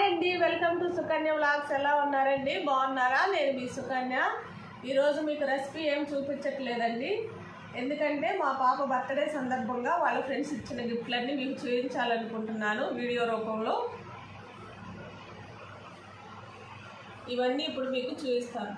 అండి welcome to Sukanya vlogs ఎలా ఉన్నారండి బాగున్నారా నేను మీ సుకన్య ఈరోజు మీకు రెసిపీ ఏం చూపించట్లేదండి ఎందుకంటే మా పాప బర్త్డే సందర్భంగా వాళ్ళ ఫ్రెండ్స్ ఇచ్చిన గిఫ్ట్లన్నీ మీకు చూపించాలనుకుంటున్నాను వీడియో రూపంలో ఇవన్నీ ఇప్పుడు మీకు చూపిస్తాను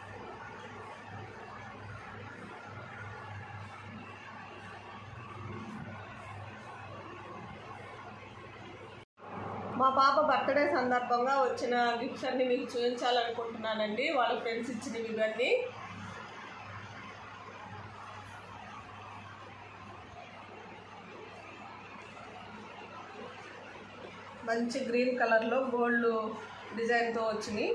మా పాప బర్త్డే సందర్భంగా వచ్చిన గిఫ్ట్స్ అన్ని మీకు చూపించాలనుకుంటున్నానండి వాళ్ళ ఫ్రెండ్స్ ఇచ్చినవి ఇవన్నీ మంచి గ్రీన్ కలర్లో గోల్డ్ డిజైన్తో వచ్చినాయి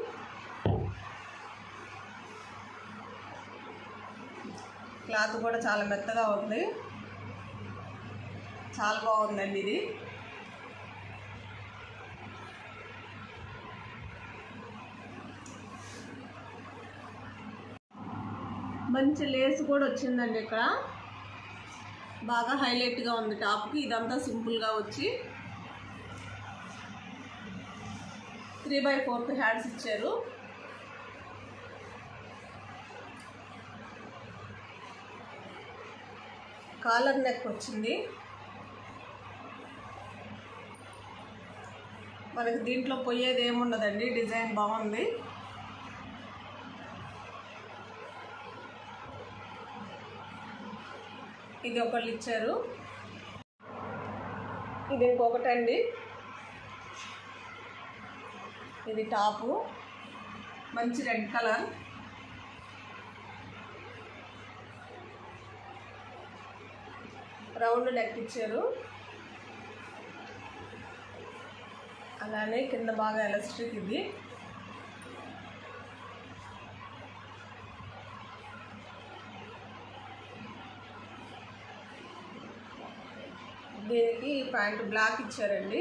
క్లాత్ కూడా చాలా మెత్తగా ఉంది చాలా బాగుందండి ఇది మంచి లేస్ కూడా వచ్చిందండి ఇక్కడ బాగా హైలైట్గా ఉంది టాప్కి ఇదంతా సింపుల్గా వచ్చి త్రీ బై ఫోర్త్ హ్యాండ్స్ ఇచ్చారు కాలర్ నెక్ వచ్చింది మనకి దీంట్లో పోయేది ఏముండదండి డిజైన్ బాగుంది ఇది ఒకళ్ళు ఇచ్చారు ఇది ఇంకొకటి అండి ఇది టాపు మంచి రెడ్ కలర్ రౌండ్ నెక్ ఇచ్చారు అలానే కింద బాగా ఎలస్ట్రిక్ ఇది దీనికి ప్యాంట్ బ్లాక్ ఇచ్చారండి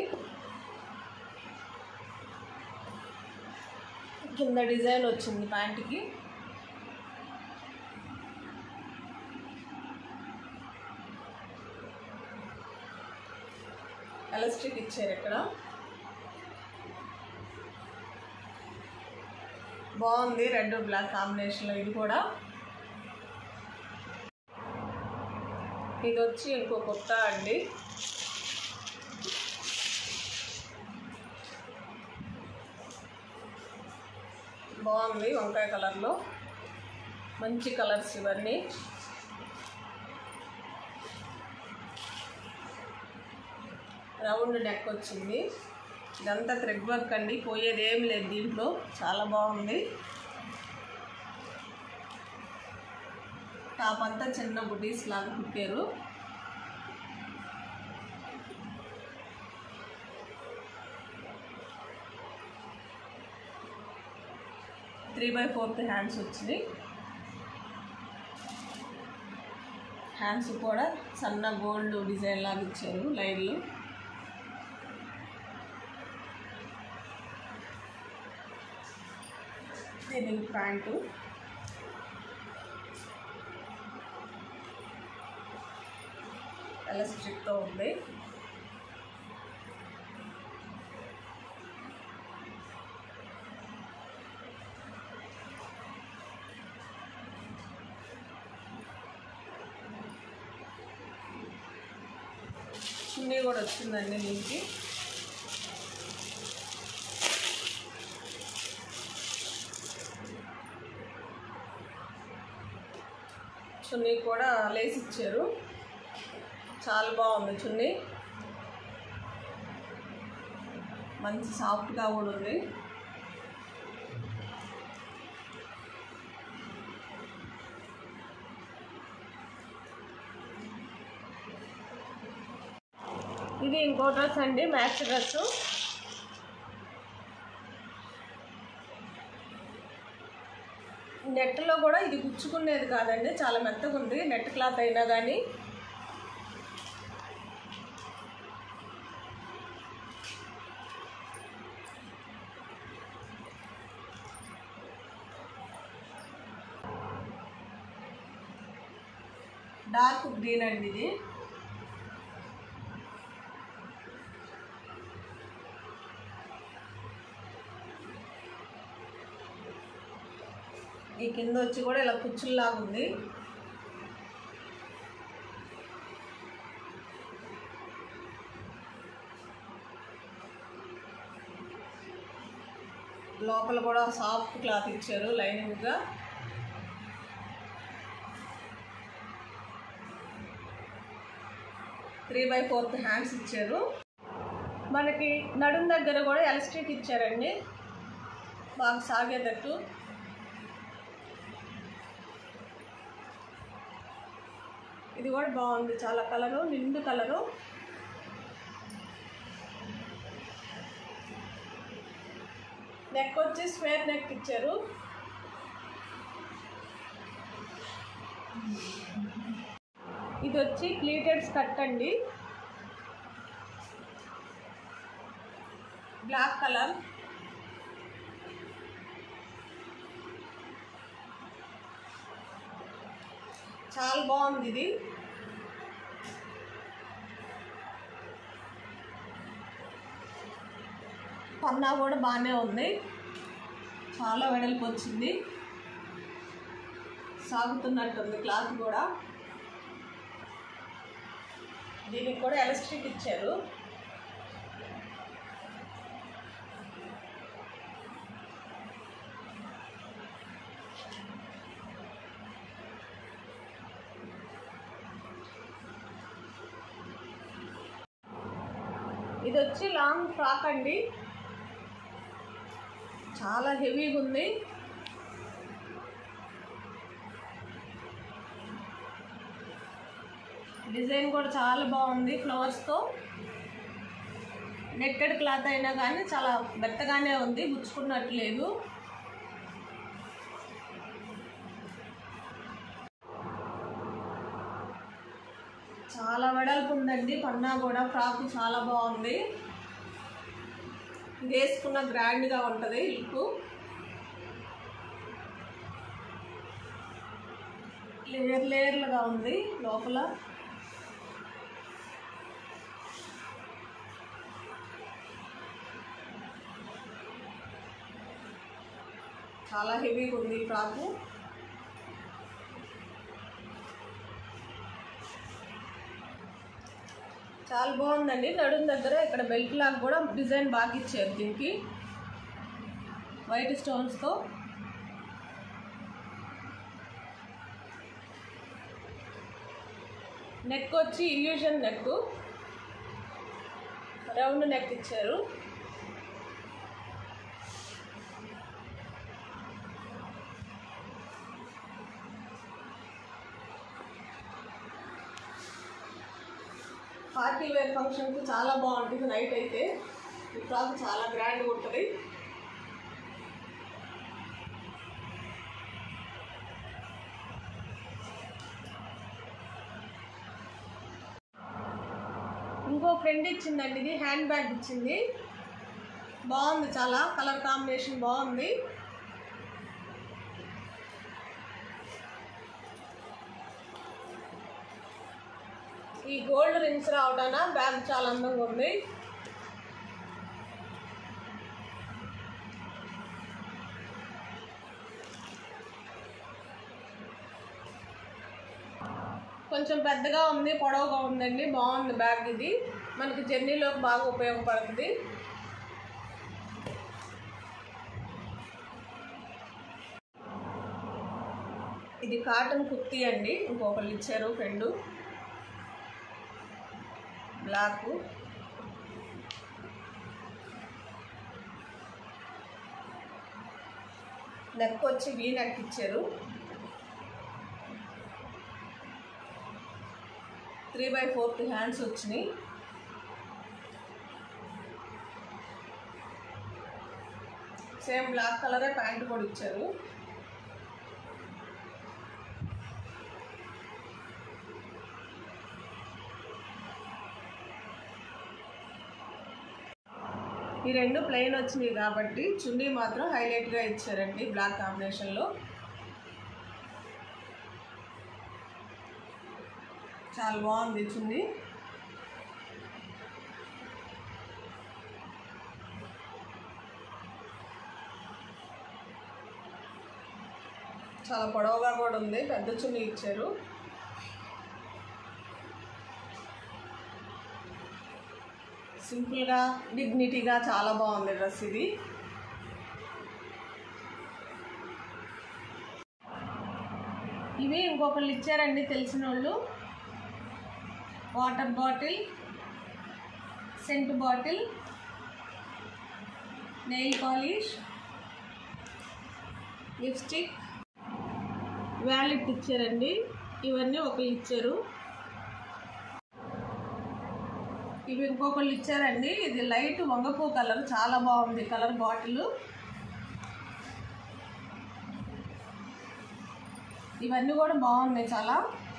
కింద డిజైన్ వచ్చింది ప్యాంట్కి ఎలస్ట్రిక్ ఇచ్చారు ఇక్కడ బాగుంది రెడ్ బ్లాక్ కాంబినేషన్లో ఇది కూడా ఇది వచ్చి ఇంకో కొత్త అండి బాగుంది వంకాయ కలర్లో మంచి కలర్స్ ఇవన్నీ రౌండ్ నెక్ వచ్చింది ఇదంతా థ్రెడ్ వర్క్ అండి పోయేది ఏం లేదు దీంట్లో చాలా బాగుంది టాప్ అంతా చిన్న బుటీస్ లాగా కుట్టారు త్రీ బై ఫోర్త్ హ్యాండ్స్ వచ్చినాయి హ్యాండ్స్ కూడా సన్న గోల్డ్ డిజైన్ లాగా ఇచ్చారు లైన్లు దీనికి ప్యాంటు ఎలస్ట్రిక్తో ఉంది చున్నీ కూడా వచ్చిందండి దీనికి చున్నీ కూడా లేసి ఇచ్చారు చాలా బాగుంది చున్నీ మంచి సాఫ్ట్గా కూడా ఉంది ఇది ఇంకో డ్రెస్ అండి మ్యాచ్ డ్రెస్ నెట్లో కూడా ఇది గుచ్చుకునేది కాదండి చాలా మెత్తగా ఉంది నెట్ క్లాత్ అయినా కానీ డార్క్ గ్రీన్ అండి ఇది ఈ కింద వచ్చి కూడా ఇలా కుచ్చుల్లాగా ఉంది లోపల కూడా సాఫ్ట్ క్లాత్ ఇచ్చారు లైనింగ్గా త్రీ బై ఫోర్త్ హ్యాండ్స్ ఇచ్చారు మనకి నడుం దగ్గర కూడా ఎలస్ట్రిక్ ఇచ్చారండి బాగా సాగేటట్టు ఇది కూడా బాగుంది చాలా కలరు నిండు కలరు నెక్ వచ్చి స్క్వేర్ నెక్ ఇచ్చారు ఇది వచ్చి ప్లీటెడ్ స్కర్ట్ అండి బ్లాక్ కలర్ చాలా బాగుంది ఇది పన్నా కూడా బాగానే ఉంది చాలా వెడల్పు వచ్చింది సాగుతున్నట్టుంది క్లాత్ కూడా దీనికి కూడా ఎలస్ట్రిక్ ఇచ్చారు ఇది వచ్చి లాంగ్ ఫ్రాక్ అండి చాలా హెవీగా ఉంది డిజైన్ కూడా చాలా బాగుంది ఫ్లవర్స్తో నెట్టెడ్ క్లాత్ అయినా కానీ చాలా మెత్తగానే ఉంది గుచ్చుకున్నట్టు లేదు చాలా వెడల్పు ఉందండి పన్నా కూడా ఫ్రాక్ చాలా బాగుంది ఇది వేసుకున్న గ్రాండ్గా ఉంటుంది లుక్ లేయర్ లేయర్లుగా ఉంది లోపల చాలా హెవీగా ఉంది ఈ ఫ్రాకు చాలా బాగుందండి నడుం దగ్గర ఇక్కడ బెల్ట్ లాగా కూడా డిజైన్ బాగా ఇచ్చారు దీనికి వైట్ స్టోన్స్తో నెక్ వచ్చి ఇల్యూషన్ నెక్ రౌండ్ నెక్ ఇచ్చారు పార్టీ వేర్ ఫంక్షన్కి చాలా బాగుంటుంది నైట్ అయితే ఈ ఫ్రాక్ చాలా గ్రాండ్గా ఉంటుంది ఇంకో ఫ్రెండ్ ఇచ్చిందండి ఇది హ్యాండ్ బ్యాగ్ ఇచ్చింది బాగుంది చాలా కలర్ కాంబినేషన్ బాగుంది ఈ గోల్డ్ రింగ్స్ రావడాన బ్యాగ్ చాలా అందంగా ఉంది కొంచెం పెద్దగా ఉంది పొడవుగా ఉందండి బాగుంది బ్యాగ్ ఇది మనకి జర్నీలోకి బాగా ఉపయోగపడుతుంది ఇది కాటన్ కుర్తీ అండి ఇంకొకళ్ళు ఇచ్చారు ఫ్రెండు బ్లాక్ నెక్ వచ్చి వీ నెక్ ఇచ్చారు త్రీ బై ఫోర్త్ హ్యాండ్స్ వచ్చినాయి సేమ్ బ్లాక్ కలరే ప్యాంట్ కూడా ఇచ్చారు ఈ రెండు ప్లెయిన్ వచ్చినాయి కాబట్టి చున్నీ మాత్రం హైలైట్గా ఇచ్చారండి బ్లాక్ కాంబినేషన్లో చాలా బాగుంది చున్నీ చాలా పొడవుగా కూడా ఉంది పెద్ద చున్నీ ఇచ్చారు సింపుల్గా డిగ్నిటీగా చాలా బాగుంది డ్రెస్ ఇది ఇవి ఇంకొకళ్ళు ఇచ్చారండి తెలిసిన వాళ్ళు water bottle scent bottle nail polish lipstick wallet ఇచ్చారండి ఇవన్నీ ఒకళ్ళు ఇచ్చారు ఇవి ఇంకొకళ్ళు ఇచ్చారండి ఇది లైట్ వంగపూ కలర్ చాలా బాగుంది కలర్ బాటిల్ ఇవన్నీ కూడా బాగున్నాయి చాలా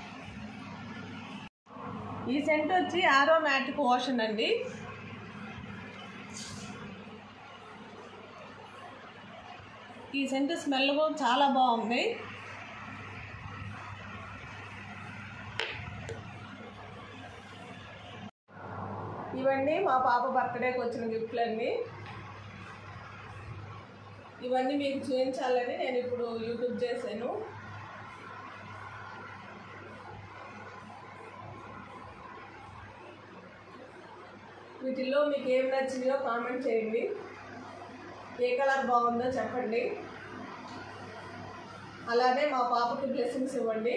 ఈ సెంట్ వచ్చి ఆరోమాటిక్ వాషన్ అండి ఈ సెంట్ స్మెల్ కూడా చాలా బాగుంది ఇవన్నీ మా పాప బర్త్డేకి వచ్చిన గిఫ్ట్లు అండి ఇవన్నీ మీకు చూపించాలని నేను ఇప్పుడు యూట్యూబ్ చేశాను వీటిల్లో మీకు ఏం నచ్చినాయో కామెంట్ చేయండి ఏ కలర్ బాగుందో చెప్పండి అలానే మా పాపకి బ్లెస్సింగ్స్ ఇవ్వండి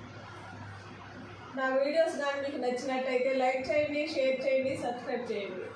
నా వీడియోస్ కానీ మీకు నచ్చినట్టయితే లైక్ చేయండి షేర్ చేయండి సబ్స్క్రైబ్ చేయండి